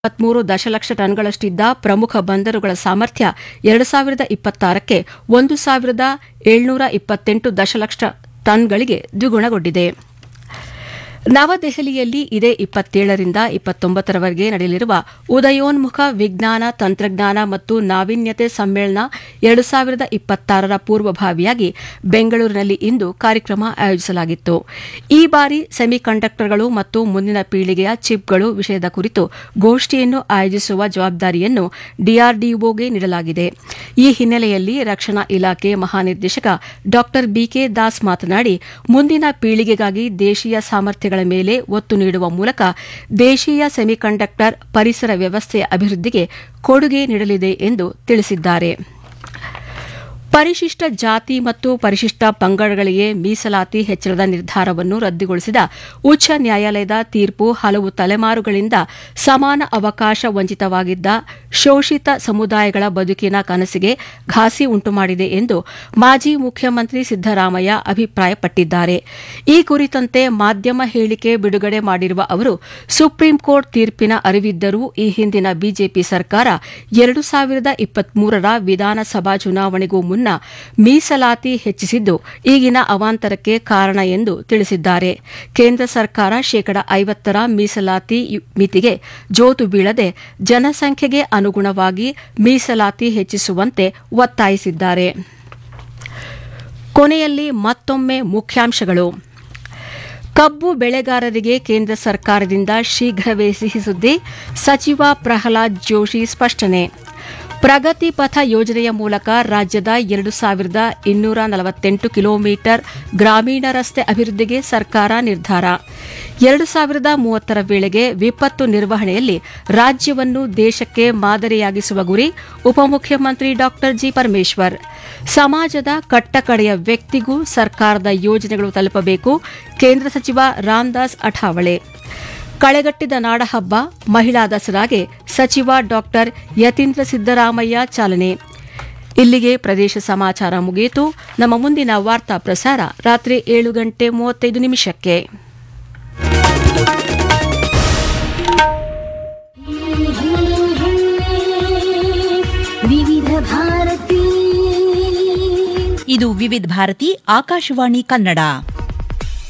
ಇಪ್ಪತ್ಮೂರು ದಶಲಕ್ಷ ಟನ್ಗಳಷ್ಟಿದ್ದ ಪ್ರಮುಖ ಬಂದರುಗಳ ಸಾಮರ್ಥ್ಯ ಎರಡು ಸಾವಿರದ ಇಪ್ಪತ್ತಾರಕ್ಕೆ ಒಂದು ಸಾವಿರದ ಏಳ್ನೂರ ಇಪ್ಪತ್ತೆಂಟು ದಶಲಕ್ಷ ಟನ್ಗಳಿಗೆ ದ್ವಿಗುಣಗೊಂಡಿದೆ ನವದೆಹಲಿಯಲ್ಲಿ ಇದೇ ಇಪ್ಪತ್ತೇಳರಿಂದ ಇಪ್ಪತ್ತೊಂಬತ್ತರವರೆಗೆ ನಡೆಯಲಿರುವ ಉದಯೋನ್ಮುಖ ವಿಜ್ಞಾನ ತಂತ್ರಜ್ಞಾನ ಮತ್ತು ನಾವೀನ್ಯತೆ ಸಮ್ಮೇಳನ ಎರಡು ಸಾವಿರದ ಇಪ್ಪತ್ತಾರರ ಪೂರ್ವಭಾವಿಯಾಗಿ ಬೆಂಗಳೂರಿನಲ್ಲಿ ಇಂದು ಕಾರ್ಯಕ್ರಮ ಆಯೋಜಿಸಲಾಗಿತ್ತು ಈ ಬಾರಿ ಸೆಮಿಕಂಡಕ್ಟರ್ಗಳು ಮತ್ತು ಮುಂದಿನ ಪೀಳಿಗೆಯ ಚಿಪ್ಗಳು ವಿಷಯದ ಕುರಿತು ಗೋಷ್ಠಿಯನ್ನು ಆಯೋಜಿಸುವ ಜವಾಬ್ದಾರಿಯನ್ನು ಡಿಆರ್ಡಿಒಗೆ ನೀಡಲಾಗಿದೆ ಈ ಹಿನ್ನೆಲೆಯಲ್ಲಿ ರಕ್ಷಣಾ ಇಲಾಖೆ ಮಹಾನಿರ್ದೇಶಕ ಡಾ ಬಿಕೆ ದಾಸ್ ಮಾತನಾಡಿ ಮುಂದಿನ ಪೀಳಿಗೆಗಾಗಿ ದೇಶೀಯ ಸಾಮರ್ಥ್ಯಗಳ ಮೇಲೆ ಒತ್ತು ನೀಡುವ ಮೂಲಕ ದೇಶೀಯ ಸೆಮಿಕಂಡಕ್ಟರ್ ಪರಿಸರ ವ್ಯವಸ್ಥೆಯ ಅಭಿವೃದ್ಧಿಗೆ ಕೊಡುಗೆ ನೀಡಲಿದೆ ಎಂದು ತಿಳಿಸಿದ್ದಾರೆ ಪರಿಶಿಷ್ಟ ಜಾತಿ ಮತ್ತು ಪರಿಶಿಷ್ಟ ಪಂಗಡಗಳಿಗೆ ಮೀಸಲಾತಿ ಹೆಚ್ಚಳದ ನಿರ್ಧಾರವನ್ನು ರದ್ದುಗೊಳಿಸಿದ ಉಚ್ಚ ನ್ಯಾಯಾಲಯದ ತೀರ್ಪು ಹಲವು ತಲೆಮಾರುಗಳಿಂದ ಸಮಾನ ಅವಕಾಶ ವಂಚಿತವಾಗಿದ್ದ ಶೋಷಿತ ಸಮುದಾಯಗಳ ಬದುಕಿನ ಕನಸಿಗೆ ಘಾಸಿ ಉಂಟುಮಾಡಿದೆ ಎಂದು ಮಾಜಿ ಮುಖ್ಯಮಂತ್ರಿ ಸಿದ್ದರಾಮಯ್ಯ ಅಭಿಪ್ರಾಯಪಟ್ಟಿದ್ದಾರೆ ಈ ಕುರಿತಂತೆ ಮಾಧ್ಯಮ ಹೇಳಿಕೆ ಬಿಡುಗಡೆ ಮಾಡಿರುವ ಅವರು ಸುಪ್ರೀಂ ಕೋರ್ಟ್ ತೀರ್ಪಿನ ಅರಿವಿದ್ದರೂ ಈ ಹಿಂದಿನ ಬಿಜೆಪಿ ಸರ್ಕಾರ ಎರಡು ಸಾವಿರದ ಇಪ್ಪತ್ಮೂರರ ವಿಧಾನಸಭಾ ಚುನಾವಣೆಗೂ ಮುನ್ನ ಮೀಸಲಾತಿ ಹೆಚ್ಚಿಸಿದ್ದು ಈಗಿನ ಅವಾಂತರಕ್ಕೆ ಕಾರಣ ಎಂದು ತಿಳಿಸಿದ್ದಾರೆ ಕೇಂದ್ರ ಸರ್ಕಾರ ಶೇಕಡ ಐವತ್ತರ ಮೀಸಲಾತಿ ಮಿತಿಗೆ ಜೋತು ಬೀಳದೆ ಜನಸಂಖ್ಯೆಗೆ ಅನುಗುಣವಾಗಿ ಮೀಸಲಾತಿ ಹೆಚ್ಚಿಸುವಂತೆ ಒತ್ತಾಯಿಸಿದ್ದಾರೆ ಕೊನೆಯಲ್ಲಿ ಮತ್ತೊಮ್ಮೆ ಮುಖ್ಯಾಂಶಗಳು ಕಬ್ಬು ಬೆಳೆಗಾರರಿಗೆ ಕೇಂದ್ರ ಸರ್ಕಾರದಿಂದ ಶೀಘ್ರವೇ ಸಿಹಿ ಸುದ್ದಿ ಸಚಿವ ಪ್ರಹ್ಲಾದ್ ಜೋಶಿ ಸ್ಪಷ್ಟನೆ ಪ್ರಗತಿ ಪಥ ಯೋಜನೆಯ ಮೂಲಕ ರಾಜ್ಯದ ಎರಡು ಸಾವಿರದ ಇನ್ನೂರ ನಲವತ್ತೆಂಟು ಕಿಲೋಮೀಟರ್ ಗ್ರಾಮೀಣ ರಸ್ತೆ ಅಭಿವೃದ್ಧಿಗೆ ಸರ್ಕಾರ ನಿರ್ಧಾರ ಎರಡು ಸಾವಿರದ ಮೂವತ್ತರ ವೇಳೆಗೆ ವಿಪತ್ತು ನಿರ್ವಹಣೆಯಲ್ಲಿ ರಾಜ್ಯವನ್ನು ದೇಶಕ್ಕೆ ಮಾದರಿಯಾಗಿಸುವ ಗುರಿ ಉಪಮುಖ್ಯಮಂತ್ರಿ ಡಾ ಜಿ ಪರಮೇಶ್ವರ್ ಸಮಾಜದ ಕಟ್ಟಕಡೆಯ ವ್ಯಕ್ತಿಗೂ ಸರ್ಕಾರದ ಯೋಜನೆಗಳು ತಲುಪಬೇಕು ಕೇಂದ್ರ ಸಚಿವ ರಾಮದಾಸ್ ಅಠಾವಳೆ ಕಳೆಗಟ್ಟಿದ ನಾಡಹಬ್ಬ ಮಹಿಳಾ ದಸರಾಗೆ ಸಚಿವ ಡಾ ಯತೀಂದ್ರ ಸಿದ್ದರಾಮಯ್ಯ ಚಾಲನೆ ಇಲ್ಲಿಗೆ ಪ್ರದೇಶ ಸಮಾಚಾರ ಮುಗಿಯಿತು ನಮ್ಮ ಮುಂದಿನ ವಾರ್ತಾ ಪ್ರಸಾರ ರಾತ್ರಿ ಏಳು ಗಂಟೆ ಮೂವತ್ತೈದು ನಿಮಿಷಕ್ಕೆ ವಿವಿಧ ಭಾರತಿ ಇದು ವಿವಿಧ ಭಾರತಿ ಆಕಾಶವಾಣಿ ಕನ್ನಡ